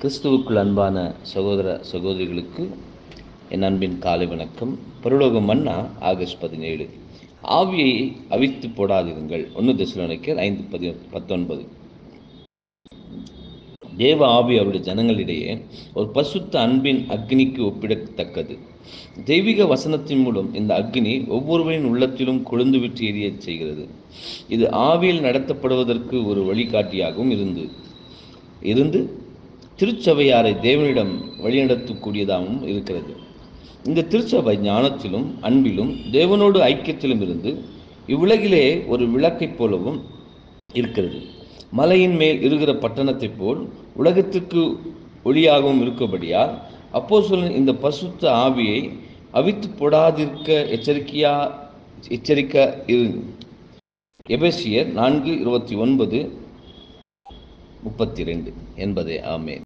கிறிஸ்துவுக்குள் அன்பான சகோதர சகோதரிகளுக்கு என் அன்பின் காலை வணக்கம் பரலோக மன்னா ஆகஸ்ட் பதினேழு ஆவியை அவித்து போடாதிருங்கள் ஒன்று தெசலோனிக்கர் ஐந்து பதி பத்தொன்பது தேவ ஆவி அவருடைய ஜனங்களிடையே ஒரு பசுத்த அன்பின் அக்னிக்கு ஒப்பிடத்தக்கது தெய்வீக வசனத்தின் மூலம் இந்த அக்னி ஒவ்வொருவரின் உள்ளத்திலும் கொழுந்து விட்டு எரியச் செய்கிறது இது ஆவியில் நடத்தப்படுவதற்கு ஒரு வழிகாட்டியாகவும் இருந்து இருந்து திருச்சபையாரை தேவனிடம் வழிநடத்தக்கூடியதாகவும் இருக்கிறது இந்த திருச்சபை ஞானத்திலும் அன்பிலும் தேவனோடு ஐக்கியத்திலும் இருந்து இவ்வுலகிலே ஒரு விளக்கைப் போலவும் இருக்கிறது மலையின் மேல் இருக்கிற பட்டணத்தைப் போல் உலகத்திற்கு ஒளியாகவும் இருக்கபடியால் அப்போ சொல்ல இந்த பசுத்த ஆவியை அவித்து போடாதிருக்க எச்சரிக்கையா எச்சரிக்க இரு எபேசியர் நான்கு இருபத்தி ஒன்பது முப்பத்தி ரெண்டு என்பதே ஆமே